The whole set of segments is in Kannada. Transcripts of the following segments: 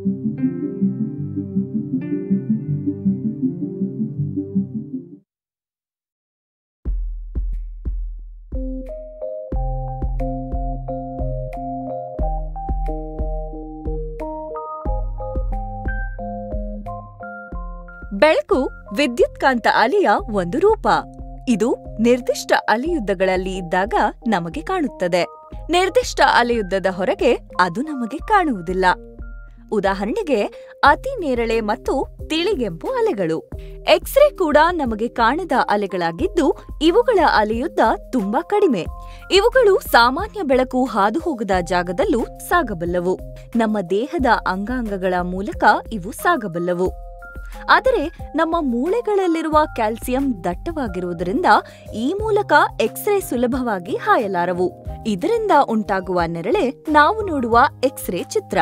ಬೆಳಕು ವಿದ್ಯುತ್ಕಾಂತ ಅಲೆಯ ಒಂದು ರೂಪ ಇದು ನಿರ್ದಿಷ್ಟ ಅಲೆಯುದ್ದಗಳಲ್ಲಿ ಇದ್ದಾಗ ನಮಗೆ ಕಾಣುತ್ತದೆ ನಿರ್ದಿಷ್ಟ ಅಲೆಯುದ್ದದ ಹೊರಗೆ ಅದು ನಮಗೆ ಕಾಣುವುದಿಲ್ಲ ಉದಾಹರಣೆಗೆ ಅತಿ ನೇರಳೆ ಮತ್ತು ತಿಳಿಗೆಂಪು ಅಲೆಗಳು ಎಕ್ಸ್ರೇ ಕೂಡ ನಮಗೆ ಕಾಣದ ಅಲೆಗಳಾಗಿದ್ದು ಇವುಗಳ ಅಲೆಯುದ್ದ ತುಂಬಾ ಕಡಿಮೆ ಇವುಗಳು ಸಾಮಾನ್ಯ ಬೆಳಕು ಹಾದು ಹೋಗದ ಜಾಗದಲ್ಲೂ ಸಾಗಬಲ್ಲವು ನಮ್ಮ ದೇಹದ ಅಂಗಾಂಗಗಳ ಮೂಲಕ ಇವು ಸಾಗಬಲ್ಲವು ಆದರೆ ನಮ್ಮ ಮೂಳೆಗಳಲ್ಲಿರುವ ಕ್ಯಾಲ್ಸಿಯಂ ದಟ್ಟವಾಗಿರುವುದರಿಂದ ಈ ಮೂಲಕ ಎಕ್ಸ್ರೇ ಸುಲಭವಾಗಿ ಹಾಯಲಾರವು ಇದರಿಂದ ಉಂಟಾಗುವ ನೆರಳೆ ನಾವು ನೋಡುವ ಎಕ್ಸ್ರೇ ಚಿತ್ರ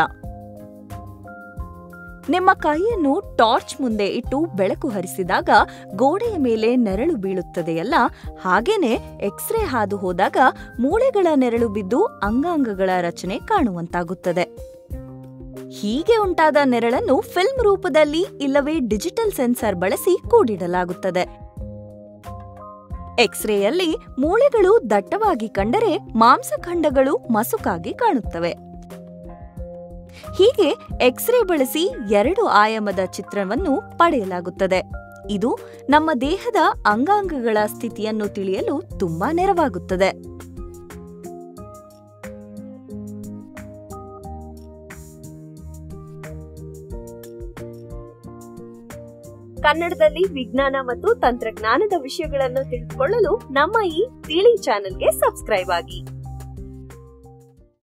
ನಿಮ್ಮ ಕೈಯನ್ನು ಟಾರ್ಚ್ ಮುಂದೆ ಇಟ್ಟು ಬೆಳಕು ಹರಿಸಿದಾಗ ಗೋಡೆಯ ಮೇಲೆ ನೆರಳು ಬೀಳುತ್ತದೆಯಲ್ಲ ಹಾಗೇನೆ ಎಕ್ಸ್ರೇ ಹಾದು ಹೋದಾಗ ಮೂಳೆಗಳ ನೆರಳು ಬಿದ್ದು ಅಂಗಾಂಗಗಳ ರಚನೆ ಕಾಣುವಂತಾಗುತ್ತದೆ ಹೀಗೆ ಉಂಟಾದ ನೆರಳನ್ನು ಫಿಲ್ಮ್ ರೂಪದಲ್ಲಿ ಇಲ್ಲವೇ ಡಿಜಿಟಲ್ ಸೆನ್ಸರ್ ಬಳಸಿ ಕೂಡಿಡಲಾಗುತ್ತದೆ ಎಕ್ಸ್ರೇಯಲ್ಲಿ ಮೂಳೆಗಳು ದಟ್ಟವಾಗಿ ಕಂಡರೆ ಮಾಂಸಖಂಡಗಳು ಮಸುಕಾಗಿ ಕಾಣುತ್ತವೆ ಹೀಗೆ ಎಕ್ಸ್ರೇ ಬಳಸಿ ಎರಡು ಆಯಾಮದ ಚಿತ್ರವನ್ನು ಪಡೆಯಲಾಗುತ್ತದೆ ಇದು ನಮ್ಮ ದೇಹದ ಅಂಗಾಂಗಗಳ ಸ್ಥಿತಿಯನ್ನು ತಿಳಿಯಲು ತುಂಬಾ ನೆರವಾಗುತ್ತದೆ ಕನ್ನಡದಲ್ಲಿ ವಿಜ್ಞಾನ ಮತ್ತು ತಂತ್ರಜ್ಞಾನದ ವಿಷಯಗಳನ್ನು ತಿಳಿದುಕೊಳ್ಳಲು ನಮ್ಮ ಈ ತಿಳಿ ಚಾನೆಲ್ಗೆ ಸಬ್ಸ್ಕ್ರೈಬ್ ಆಗಿ